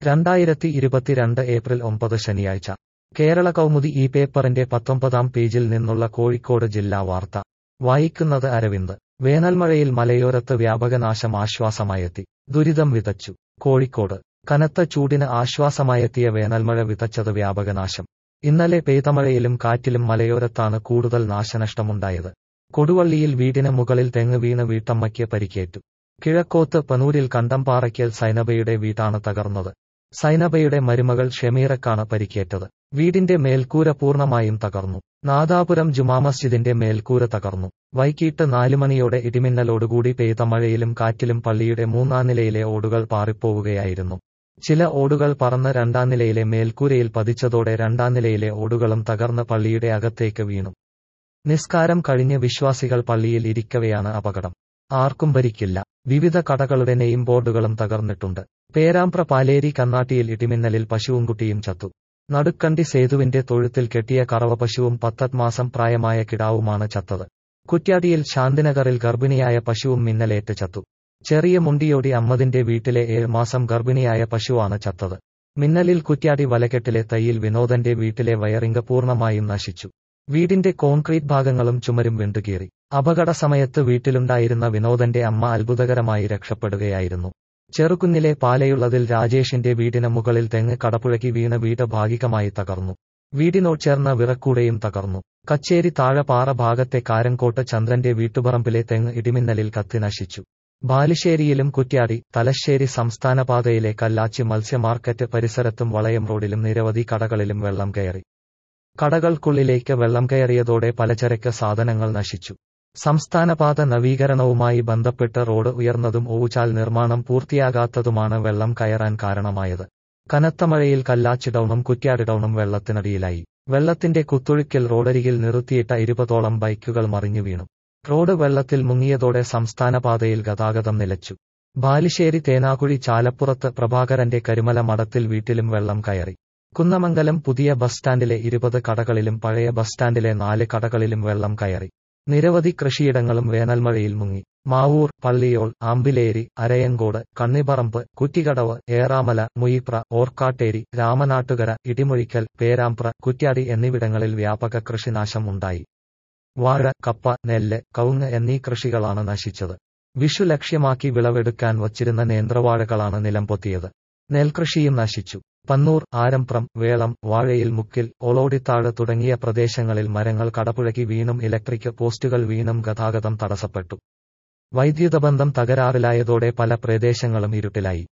രണ്ടായിരത്തി ഇരുപത്തിരണ്ട് ഏപ്രിൽ ഒമ്പത് ശനിയാഴ്ച കേരള കൗമുദി ഈ പേപ്പറിന്റെ പത്തൊമ്പതാം പേജിൽ നിന്നുള്ള കോഴിക്കോട് ജില്ലാ വാർത്ത വായിക്കുന്നത് അരവിന്ദ് വേനൽമഴയിൽ മലയോരത്ത് വ്യാപകനാശം ആശ്വാസമായെത്തി ദുരിതം വിതച്ചു കോഴിക്കോട് കനത്ത ചൂടിന് ആശ്വാസമായെത്തിയ വേനൽമഴ വിതച്ചത് വ്യാപകനാശം ഇന്നലെ പെയ്ത മഴയിലും കാറ്റിലും മലയോരത്താണ് കൂടുതൽ നാശനഷ്ടമുണ്ടായത് കൊടുവള്ളിയിൽ വീടിന് മുകളിൽ തെങ്ങ് വീണ് വീട്ടമ്മയ്ക്ക് പരിക്കേറ്റു കിഴക്കോത്ത് പനൂരിൽ കണ്ടംപാറയ്ക്കൽ സൈനബയുടെ വീട്ടാണ് തകർന്നത് സൈനബയുടെ മരുമകൾ ഷെമീറക്കാണ് പരിക്കേറ്റത് വീടിന്റെ മേൽക്കൂര പൂർണ്ണമായും തകർന്നു നാദാപുരം ജുമാ മസ്ജിദിന്റെ മേൽക്കൂര തകർന്നു വൈകിട്ട് നാലുമണിയോടെ ഇടിമിന്നലോടുകൂടി പെയ്ത മഴയിലും കാറ്റിലും പള്ളിയുടെ മൂന്നാം നിലയിലെ ഓടുകൾ പാറിപ്പോവുകയായിരുന്നു ചില ഓടുകൾ പറന്ന് രണ്ടാം നിലയിലെ മേൽക്കൂരയിൽ പതിച്ചതോടെ രണ്ടാം നിലയിലെ ഓടുകളും തകർന്ന് പള്ളിയുടെ അകത്തേക്ക് വീണു നിസ്കാരം കഴിഞ്ഞ് വിശ്വാസികൾ പള്ളിയിൽ ഇരിക്കവെയാണ് അപകടം ആർക്കും പരിക്കില്ല വിവിധ കടകളുടെ നെയിം ബോർഡുകളും തകർന്നിട്ടുണ്ട് പേരാമ്പ്ര പാലേരി കന്നാട്ടിയിൽ ഇടിമിന്നലിൽ പശുവും കുട്ടിയും ചത്തു നടുക്കണ്ടി സേതുവിന്റെ തൊഴുത്തിൽ കെട്ടിയ കറവ പശുവും പത്തത് മാസം പ്രായമായ കിടാവുമാണ് ചത്തത് കുറ്റ്യാടിയിൽ ശാന്തിനഗറിൽ ഗർഭിണിയായ പശുവും മിന്നലേറ്റ് ചത്തു ചെറിയ മുണ്ടിയോടി അമ്മദിന്റെ വീട്ടിലെ ഏഴ് മാസം ഗർഭിണിയായ പശുവാണ് ചത്തത് മിന്നലിൽ കുറ്റ്യാടി വലക്കെട്ടിലെ തയ്യിൽ വിനോദന്റെ വീട്ടിലെ വയറിംഗ് പൂർണ്ണമായും നശിച്ചു വീടിന്റെ കോൺക്രീറ്റ് ഭാഗങ്ങളും ചുമരും വെണ്ടുകീറി അപകട സമയത്ത് വീട്ടിലുണ്ടായിരുന്ന വിനോദന്റെ അമ്മ അത്ഭുതകരമായി രക്ഷപ്പെടുകയായിരുന്നു ചെറുകുന്നിലെ പാലയുള്ളതിൽ രാജേഷിന്റെ വീടിന് മുകളിൽ തെങ്ങ് കടപുഴകി വീണ വീട് ഭാഗികമായി തകർന്നു വീടിനോട് ചേർന്ന വിറക്കൂടയും തകർന്നു കച്ചേരി താഴെപ്പാറ ഭാഗത്തെ കാരങ്കോട്ട് ചന്ദ്രന്റെ വീട്ടുപറമ്പിലെ തെങ്ങ് ഇടിമിന്നലിൽ കത്തി നശിച്ചു ബാലുശ്ശേരിയിലും കുറ്റ്യാടി തലശ്ശേരി സംസ്ഥാന പാതയിലെ കല്ലാച്ചി മത്സ്യ മാർക്കറ്റ് പരിസരത്തും വളയം റോഡിലും നിരവധി കടകളിലും വെള്ളം കയറി കടകൾക്കുള്ളിലേക്ക് വെള്ളം കയറിയതോടെ പലചരക്ക് സാധനങ്ങൾ നശിച്ചു സംസ്ഥാനപാത നവീകരണവുമായി ബന്ധപ്പെട്ട് റോഡ് ഉയർന്നതും ഓവുചാൽ നിർമ്മാണം പൂർത്തിയാകാത്തതുമാണ് വെള്ളം കയറാൻ കാരണമായത് കനത്ത മഴയിൽ കല്ലാച്ചി ടൗണും കുറ്റ്യാടി ടൗണും വെള്ളത്തിനടിയിലായി വെള്ളത്തിന്റെ കുത്തൊഴുക്കിൽ റോഡരികിൽ നിർത്തിയിട്ട ഇരുപതോളം ബൈക്കുകൾ മറിഞ്ഞു വീണു റോഡ് വെള്ളത്തിൽ മുങ്ങിയതോടെ സംസ്ഥാനപാതയിൽ ഗതാഗതം നിലച്ചു ബാലുശ്ശേരി തേനാകുഴി ചാലപ്പുറത്ത് പ്രഭാകരന്റെ കരുമല മഠത്തിൽ വീട്ടിലും വെള്ളം കയറി കുന്നമംഗലം പുതിയ ബസ് സ്റ്റാൻഡിലെ ഇരുപത് കടകളിലും പഴയ ബസ് സ്റ്റാൻഡിലെ നാല് കടകളിലും വെള്ളം കയറി നിരവധി കൃഷിയിടങ്ങളും വേനൽമഴയിൽ മുങ്ങി മാവൂർ പള്ളിയോൾ ആമ്പിലേരി അരയങ്കോട് കണ്ണിപ്പറമ്പ് കുറ്റിക്കടവ് ഏറാമല മുയിപ്ര ഓർക്കാട്ടേരി രാമനാട്ടുകര ഇടിമൊഴിക്കൽ പേരാമ്പ്ര കുറ്റ്യാടി എന്നിവിടങ്ങളിൽ വ്യാപക കൃഷിനാശം ഉണ്ടായി വാഴ കപ്പ നെല്ല് കവുങ്ങ് എന്നീ കൃഷികളാണ് നശിച്ചത് വിഷു ലക്ഷ്യമാക്കി വിളവെടുക്കാൻ വച്ചിരുന്ന നേന്ത്രവാഴകളാണ് നിലംപൊത്തിയത് നെൽകൃഷിയും നശിച്ചു പന്നൂർ ആരംപ്രം വേളം വാഴയിൽ മുക്കിൽ ഒളോടിത്താഴ് തുടങ്ങിയ പ്രദേശങ്ങളിൽ മരങ്ങൾ കടപുഴകി വീണും ഇലക്ട്രിക് പോസ്റ്റുകൾ വീണും ഗതാഗതം തടസ്സപ്പെട്ടു വൈദ്യുതബന്ധം തകരാറിലായതോടെ പല പ്രദേശങ്ങളും ഇരുട്ടിലായി